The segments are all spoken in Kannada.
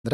ಅಂದರೆ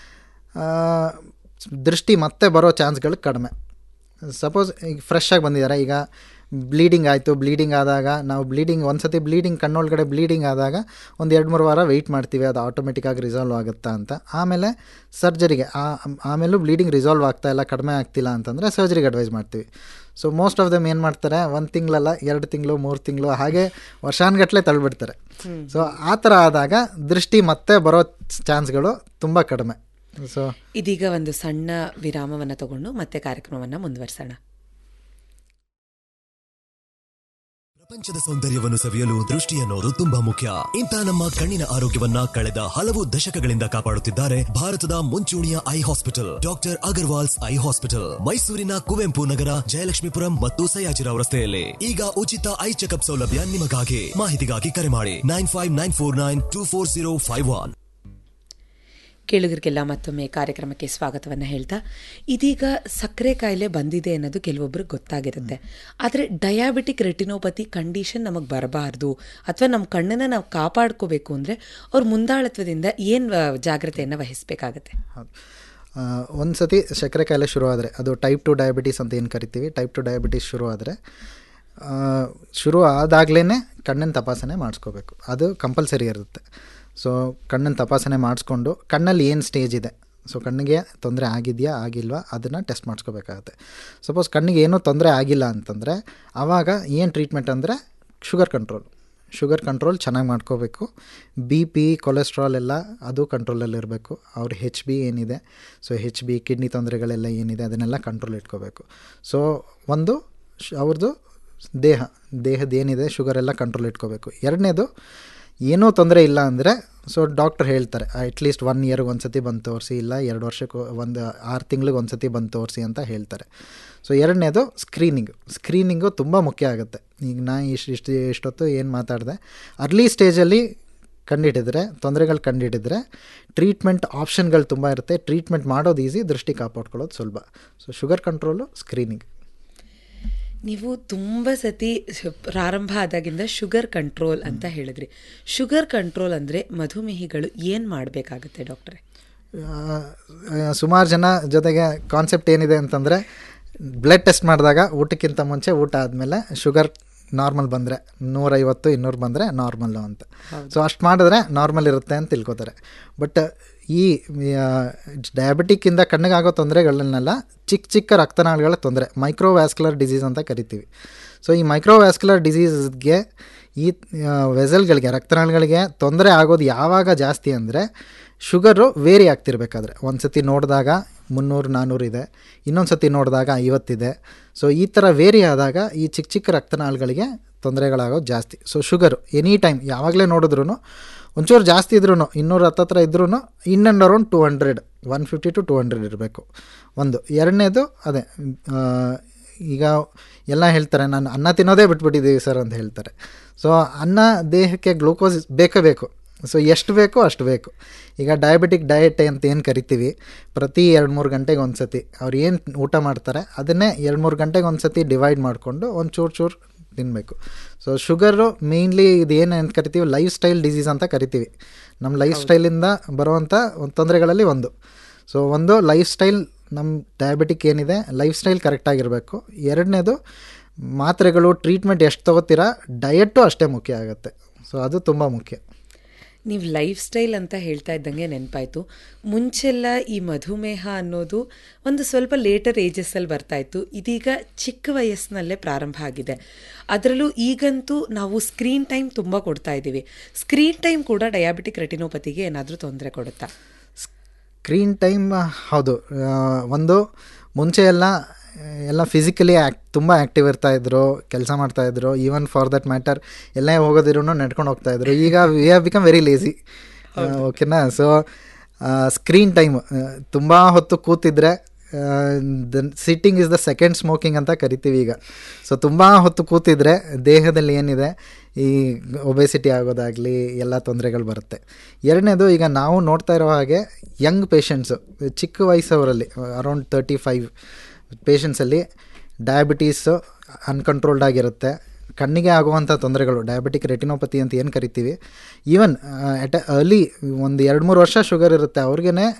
ದೃಷ್ಟಿ ಮತ್ತೆ ಬರೋ ಚಾನ್ಸ್ಗಳು ಕಡಿಮೆ ಸಪೋಸ್ ಈಗ ಫ್ರೆಶ್ ಆಗಿ ಬಂದಿದ್ದಾರೆ ಈಗ ಬ್ಲೀಡಿಂಗ್ ಆಯಿತು ಬ್ಲೀಡಿಂಗ್ ಆದಾಗ ನಾವು ಬ್ಲೀಡಿಂಗ್ ಒಂದು ಸತಿ ಬ್ಲೀಡಿಂಗ್ ಕಣ್ಣೊಳಗಡೆ ಬ್ಲೀಡಿಂಗ್ ಆದಾಗ ಒಂದು ಎರಡು ಮೂರು ವಾರ ವೆಯ್ಟ್ ಮಾಡ್ತೀವಿ ಅದು ಆಟೋಮೆಟಿಕ್ಕಾಗಿ ರಿಸಾಲ್ವ್ ಆಗುತ್ತಾ ಅಂತ ಆಮೇಲೆ ಸರ್ಜರಿಗೆ ಆಮೇಲೂ ಬ್ಲೀಡಿಂಗ್ ರಿಸಾಲ್ವ್ ಆಗ್ತಾ ಇಲ್ಲ ಕಡಿಮೆ ಆಗ್ತಿಲ್ಲ ಅಂತಂದರೆ ಸರ್ಜರಿಗೆ ಅಡ್ವೈಸ್ ಮಾಡ್ತೀವಿ ಸೊ ಮೋಸ್ಟ್ ಆಫ್ ದಮ್ ಏನು ಮಾಡ್ತಾರೆ ಒಂದು ತಿಂಗಳಲ್ಲ ಎರಡು ತಿಂಗಳು ಮೂರು ತಿಂಗಳು ಹಾಗೆ ವರ್ಷಾನ್ಗಟ್ಲೆ ತಳ್ಳಿಬಿಡ್ತಾರೆ ಸೊ ಆ ಥರ ಆದಾಗ ದೃಷ್ಟಿ ಮತ್ತೆ ಬರೋ ಚಾನ್ಸ್ಗಳು ತುಂಬ ಕಡಿಮೆ ಸೊ ಇದೀಗ ಒಂದು ಸಣ್ಣ ವಿರಾಮವನ್ನು ತಗೊಂಡು ಮತ್ತೆ ಕಾರ್ಯಕ್ರಮವನ್ನು ಮುಂದುವರಿಸೋಣ ಪ್ರಪಂಚದ ಸೌಂದರ್ಯವನ್ನು ಸವಿಯಲು ದೃಷ್ಟಿ ಅನ್ನೋದು ತುಂಬಾ ಮುಖ್ಯ ಇಂಥ ನಮ್ಮ ಕಣ್ಣಿನ ಆರೋಗ್ಯವನ್ನ ಕಳೆದ ಹಲವು ದಶಕಗಳಿಂದ ಕಾಪಾಡುತ್ತಿದ್ದಾರೆ ಭಾರತದ ಮುಂಚೂಣಿಯ eye hospital doctor Agarwals eye hospital ಮೈಸೂರಿನ ಕುವೆಂಪು ನಗರ ಜಯಲಕ್ಷ್ಮೀಪುರಂ ಮತ್ತು ಸಯಾಜಿರಾವ್ ರಸ್ತೆಯಲ್ಲಿ ಈಗ ಉಚಿತ ಐ ಚೆಕಪ್ ಸೌಲಭ್ಯ ನಿಮಗಾಗಿ ಮಾಹಿತಿಗಾಗಿ ಕರೆ ಮಾಡಿ nine five nine four nine two four zero five one ಕೇಳುಗರಿಗೆಲ್ಲ ಮತ್ತೊಮ್ಮೆ ಕಾರ್ಯಕ್ರಮಕ್ಕೆ ಸ್ವಾಗತವನ್ನು ಹೇಳ್ತಾ ಇದೀಗ ಸಕ್ಕರೆ ಕಾಯಿಲೆ ಬಂದಿದೆ ಅನ್ನೋದು ಕೆಲವೊಬ್ಬರಿಗೆ ಗೊತ್ತಾಗಿರುತ್ತೆ ಆದರೆ ಡಯಾಬಿಟಿಕ್ ರೆಟಿನೋಪತಿ ಕಂಡೀಷನ್ ನಮಗೆ ಬರಬಾರ್ದು ಅಥವಾ ನಮ್ಮ ಕಣ್ಣನ್ನು ನಾವು ಕಾಪಾಡ್ಕೋಬೇಕು ಅಂದರೆ ಅವ್ರ ಮುಂದಾಳತ್ವದಿಂದ ಏನು ಜಾಗ್ರತೆಯನ್ನು ವಹಿಸಬೇಕಾಗತ್ತೆ ಹೌದು ಒಂದು ಸತಿ ಸಕ್ಕರೆ ಕಾಯಿಲೆ ಶುರು ಆದರೆ ಅದು ಟೈಪ್ ಟು ಡಯಾಬಿಟೀಸ್ ಅಂತ ಏನು ಕರಿತೀವಿ ಟೈಪ್ ಟು ಡಯಾಬಿಟೀಸ್ ಶುರು ಆದರೆ ಶುರು ಆದಾಗಲೇ ಕಣ್ಣಿನ ತಪಾಸಣೆ ಮಾಡಿಸ್ಕೋಬೇಕು ಅದು ಕಂಪಲ್ಸರಿ ಇರುತ್ತೆ ಸೊ ಕಣ್ಣಿನ ತಪಾಸಣೆ ಮಾಡಿಸ್ಕೊಂಡು ಕಣ್ಣಲ್ಲಿ ಏನು ಸ್ಟೇಜ್ ಇದೆ ಸೊ ಕಣ್ಣಿಗೆ ತೊಂದರೆ ಆಗಿದೆಯಾ ಆಗಿಲ್ವಾ ಅದನ್ನು ಟೆಸ್ಟ್ ಮಾಡಿಸ್ಕೋಬೇಕಾಗತ್ತೆ ಸಪೋಸ್ ಕಣ್ಣಿಗೆ ಏನೂ ತೊಂದರೆ ಆಗಿಲ್ಲ ಅಂತಂದರೆ ಆವಾಗ ಏನು ಟ್ರೀಟ್ಮೆಂಟ್ ಅಂದರೆ ಶುಗರ್ ಕಂಟ್ರೋಲ್ ಶುಗರ್ ಕಂಟ್ರೋಲ್ ಚೆನ್ನಾಗಿ ಮಾಡ್ಕೋಬೇಕು ಬಿ ಪಿ ಕೊಲೆಸ್ಟ್ರಾಲ್ ಎಲ್ಲ ಅದು ಕಂಟ್ರೋಲಲ್ಲಿರಬೇಕು ಅವ್ರ ಹೆಚ್ ಬಿ ಏನಿದೆ ಸೊ ಹೆಚ್ ಬಿ ಕಿಡ್ನಿ ತೊಂದರೆಗಳೆಲ್ಲ ಏನಿದೆ ಅದನ್ನೆಲ್ಲ ಕಂಟ್ರೋಲ್ ಇಟ್ಕೋಬೇಕು ಸೊ ಒಂದು ಅವ್ರದ್ದು ದೇಹ ದೇಹದ ಏನಿದೆ ಶುಗರ್ ಎಲ್ಲ ಕಂಟ್ರೋಲ್ ಇಟ್ಕೋಬೇಕು ಎರಡನೇದು ಏನೂ ತೊಂದರೆ ಇಲ್ಲ ಅಂದರೆ ಸೊ ಡಾಕ್ಟರ್ ಹೇಳ್ತಾರೆ ಅಟ್ಲೀಸ್ಟ್ ಒನ್ ಇಯರ್ಗೆ ಒಂದು ಸತಿ ಬಂದು ತೋರಿಸಿ ಇಲ್ಲ ಎರಡು ವರ್ಷಕ್ಕೆ ಒಂದು ಆರು ತಿಂಗ್ಳಿಗೆ ಒಂದು ಸತಿ ಬಂದು ತೋರಿಸಿ ಅಂತ ಹೇಳ್ತಾರೆ ಸೊ ಎರಡನೇದು ಸ್ಕ್ರೀನಿಂಗು ಸ್ಕ್ರೀನಿಂಗು ತುಂಬ ಮುಖ್ಯ ಆಗುತ್ತೆ ಈಗ ನಾ ಇಷ್ಟು ಇಷ್ಟು ಇಷ್ಟೊತ್ತು ಏನು ಮಾತಾಡಿದೆ ಅರ್ಲಿ ಸ್ಟೇಜಲ್ಲಿ ಕಂಡುಹಿಡಿದ್ರೆ ತೊಂದರೆಗಳು ಕಂಡುಹಿಡಿದ್ರೆ ಟ್ರೀಟ್ಮೆಂಟ್ ಆಪ್ಷನ್ಗಳು ತುಂಬ ಇರುತ್ತೆ ಟ್ರೀಟ್ಮೆಂಟ್ ಮಾಡೋದು ಈಸಿ ದೃಷ್ಟಿ ಕಾಪಾಡ್ಕೊಳ್ಳೋದು ಸುಲಭ ಸೊ ಶುಗರ್ ಕಂಟ್ರೋಲು ಸ್ಕ್ರೀನಿಂಗ್ ನೀವು ತುಂಬ ಸತಿ ಪ್ರಾರಂಭ ಆದಾಗಿಂದ ಶುಗರ್ ಕಂಟ್ರೋಲ್ ಅಂತ ಹೇಳಿದ್ರಿ ಶುಗರ್ ಕಂಟ್ರೋಲ್ ಅಂದರೆ ಮಧುಮೇಹಿಗಳು ಏನು ಮಾಡಬೇಕಾಗುತ್ತೆ ಡಾಕ್ಟ್ರೆ ಸುಮಾರು ಜನ ಜೊತೆಗೆ ಕಾನ್ಸೆಪ್ಟ್ ಏನಿದೆ ಅಂತಂದರೆ ಬ್ಲಡ್ ಟೆಸ್ಟ್ ಮಾಡಿದಾಗ ಊಟಕ್ಕಿಂತ ಮುಂಚೆ ಊಟ ಆದಮೇಲೆ ಶುಗರ್ ನಾರ್ಮಲ್ ಬಂದರೆ ನೂರೈವತ್ತು ಇನ್ನೂರು ಬಂದರೆ ನಾರ್ಮಲ್ಲು ಅಂತ ಸೊ ಅಷ್ಟು ಮಾಡಿದ್ರೆ ನಾರ್ಮಲ್ ಇರುತ್ತೆ ಅಂತ ತಿಳ್ಕೊತಾರೆ ಬಟ್ ಈ ಡಯಾಬಿಟಿಕ್ಕಿಂದ ಕಣ್ಣಿಗಾಗೋ ತೊಂದರೆಗಳನ್ನೆಲ್ಲ ಚಿಕ್ಕ ಚಿಕ್ಕ ರಕ್ತನಾಳಗಳ ತೊಂದರೆ ಮೈಕ್ರೋವ್ಯಾಸ್ಕ್ಯುಲರ್ ಡಿಸೀಸ್ ಅಂತ ಕರಿತೀವಿ ಸೊ ಈ ಮೈಕ್ರೋವ್ಯಾಸ್ಕ್ಯುಲರ್ ಡಿಸೀಸ್ಗೆ ಈ ವೆಸಲ್ಗಳಿಗೆ ರಕ್ತನಾಳಗಳಿಗೆ ತೊಂದರೆ ಆಗೋದು ಯಾವಾಗ ಜಾಸ್ತಿ ಅಂದರೆ ಶುಗರು ವೇರಿ ಆಗ್ತಿರ್ಬೇಕಾದ್ರೆ ಒಂದು ಸತಿ ನೋಡಿದಾಗ ಮುನ್ನೂರು ನಾನ್ನೂರು ಇದೆ ಇನ್ನೊಂದು ಸತಿ ನೋಡಿದಾಗ ಐವತ್ತಿದೆ ಸೊ ಈ ಥರ ವೇರಿ ಆದಾಗ ಈ ಚಿಕ್ಕ ಚಿಕ್ಕ ರಕ್ತನಾಳಗಳಿಗೆ ತೊಂದರೆಗಳಾಗೋದು ಜಾಸ್ತಿ ಸೊ ಶುಗರು ಎನಿ ಟೈಮ್ ಯಾವಾಗಲೇ ನೋಡಿದ್ರು ಒಂಚೂರು ಜಾಸ್ತಿ ಇದ್ರೂ ಇನ್ನೂರು ಹತ್ತತ್ರ ಇದ್ರೂ in and around two hundred one fifty to two hundred ಇರಬೇಕು ಒಂದು ಎರಡನೇದು ಅದೇ ಈಗ ಎಲ್ಲ ಹೇಳ್ತಾರೆ ನಾನು ಅನ್ನ ತಿನ್ನೋದೇ ಬಿಟ್ಬಿಟ್ಟಿದ್ದೀವಿ ಸರ್ ಅಂತ ಹೇಳ್ತಾರೆ ಸೊ ಅನ್ನ ದೇಹಕ್ಕೆ ಗ್ಲೂಕೋಸ್ ಬೇಕೇ ಬೇಕು ಸೊ ಎಷ್ಟು ಬೇಕೋ ಅಷ್ಟು ಬೇಕು ಈಗ ಡಯಾಬಿಟಿಕ್ ಡಯಟ್ ಅಂತ ಏನು ಕರಿತೀವಿ ಪ್ರತಿ ಎರಡು ಮೂರು ಗಂಟೆಗೆ ಒಂದು ಸತಿ ಅವ್ರು ಏನು ಊಟ ಮಾಡ್ತಾರೆ ಅದನ್ನೇ ಎರಡು ಮೂರು ಗಂಟೆಗೆ ಒಂದು ಸತಿ ಡಿವೈಡ್ ಮಾಡಿಕೊಂಡು ಒಂದು ಚೂರು ಚೂರು ತಿನ್ನಬೇಕು ಸೊ ಶುಗರು ಮೇಯ್ನ್ಲಿ ಇದು ಏನು ಅಂತ ಕರಿತೀವಿ ಲೈಫ್ ಸ್ಟೈಲ್ ಡಿಸೀಸ್ ಅಂತ ಕರಿತೀವಿ ನಮ್ಮ ಲೈಫ್ ಸ್ಟೈಲಿಂದ ಬರುವಂಥ ಒಂದು ತೊಂದರೆಗಳಲ್ಲಿ ಒಂದು ಸೊ ಒಂದು ಲೈಫ್ ಸ್ಟೈಲ್ ನಮ್ಮ ಡಯಾಬಿಟಿಕ್ ಏನಿದೆ ಲೈಫ್ ಸ್ಟೈಲ್ ಕರೆಕ್ಟಾಗಿರಬೇಕು ಎರಡನೇದು ಮಾತ್ರೆಗಳು ಟ್ರೀಟ್ಮೆಂಟ್ ಎಷ್ಟು ತೊಗೋತೀರಾ ಡಯೆಟ್ಟು ಅಷ್ಟೇ ಮುಖ್ಯ ಆಗುತ್ತೆ ಸೊ ಅದು ತುಂಬ ಮುಖ್ಯ ನೀವು ಲೈಫ್ ಸ್ಟೈಲ್ ಅಂತ ಹೇಳ್ತಾ ಇದ್ದಂಗೆ ನೆನಪಾಯಿತು ಮುಂಚೆಲ್ಲ ಈ ಮಧುಮೇಹ ಅನ್ನೋದು ಒಂದು ಸ್ವಲ್ಪ ಲೇಟರ್ ಏಜಸ್ಸಲ್ಲಿ ಬರ್ತಾ ಇತ್ತು ಇದೀಗ ಚಿಕ್ಕ ವಯಸ್ಸಿನಲ್ಲೇ ಪ್ರಾರಂಭ ಆಗಿದೆ ಅದರಲ್ಲೂ ಈಗಂತೂ ನಾವು ಸ್ಕ್ರೀನ್ ಟೈಮ್ ತುಂಬ ಕೊಡ್ತಾ ಇದ್ದೀವಿ ಸ್ಕ್ರೀನ್ ಟೈಮ್ ಕೂಡ ಡಯಾಬಿಟಿಕ್ ರೆಟಿನೋಪತಿಗೆ ಏನಾದರೂ ತೊಂದರೆ ಕೊಡುತ್ತಾ ಸ್ಕ್ರೀನ್ ಟೈಮ್ ಹೌದು ಒಂದು ಮುಂಚೆ ಎಲ್ಲ ಎಲ್ಲ ಫಿಸಿಕಲಿ ಆ್ಯಕ್ ತುಂಬ ಆ್ಯಕ್ಟಿವ್ ಇರ್ತಾಯಿದ್ರು ಕೆಲಸ ಮಾಡ್ತಾಯಿದ್ರು ಈವನ್ ಫಾರ್ ದಟ್ ಮ್ಯಾಟರ್ ಎಲ್ಲೇ ಹೋಗೋದಿರೂ ನಡ್ಕೊಂಡು ಹೋಗ್ತಾಯಿದ್ರು ಈಗ we have become very lazy ಓಕೆನಾ ಸೊ ಸ್ಕ್ರೀನ್ ಟೈಮ್ ತುಂಬ ಹೊತ್ತು ಕೂತಿದ್ರೆ the sitting is the second smoking ಅಂತ ಕರಿತೀವಿ ಈಗ ಸೊ ತುಂಬ ಹೊತ್ತು ಕೂತಿದ್ರೆ ದೇಹದಲ್ಲಿ ಏನಿದೆ ಈ ಒಬೆಸಿಟಿ ಆಗೋದಾಗಲಿ ಎಲ್ಲ ತೊಂದರೆಗಳು ಬರುತ್ತೆ ಎರಡನೇದು ಈಗ ನಾವು ನೋಡ್ತಾ ಇರೋ ಹಾಗೆ ಯಂಗ್ ಪೇಷಂಟ್ಸು ಚಿಕ್ಕ ವಯಸ್ಸವರಲ್ಲಿ ಅರೌಂಡ್ ತರ್ಟಿ ಫೈವ್ ಪೇಷಂಟ್ಸಲ್ಲಿ ಡಯಾಬಿಟೀಸು ಅನ್ಕಂಟ್ರೋಲ್ಡ್ ಆಗಿರುತ್ತೆ ಕಣ್ಣಿಗೆ ಆಗುವಂಥ ತೊಂದರೆಗಳು ಡಯಾಬಿಟಿಕ್ ರೆಟಿನೋಪತಿ ಅಂತ ಏನು ಕರಿತೀವಿ ಈವನ್ ಎಟ್ ಅರ್ಲಿ ಒಂದು ಎರಡು ಮೂರು ವರ್ಷ ಶುಗರ್ ಇರುತ್ತೆ ಅವ್ರಿಗೇ